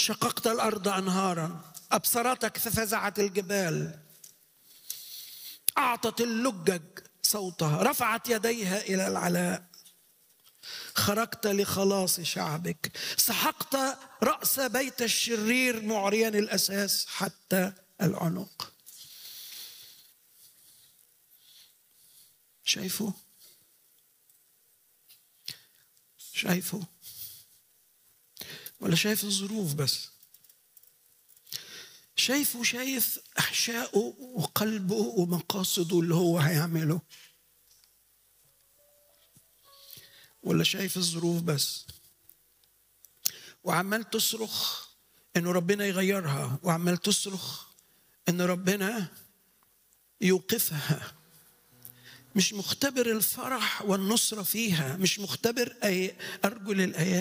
شققت الارض انهارا ابصرتك ففزعت الجبال اعطت اللجج صوتها رفعت يديها الى العلاء خرجت لخلاص شعبك سحقت راس بيت الشرير معريا الاساس حتى العنق شايفه شايفه ولا شايف الظروف بس شايفه شايف احشائه وقلبه ومقاصده اللي هو هيعمله ولا شايف الظروف بس وعمال تصرخ انه ربنا يغيرها وعمال تصرخ ان ربنا يوقفها مش مختبر الفرح والنصرة فيها مش مختبر أي أرجل الآيات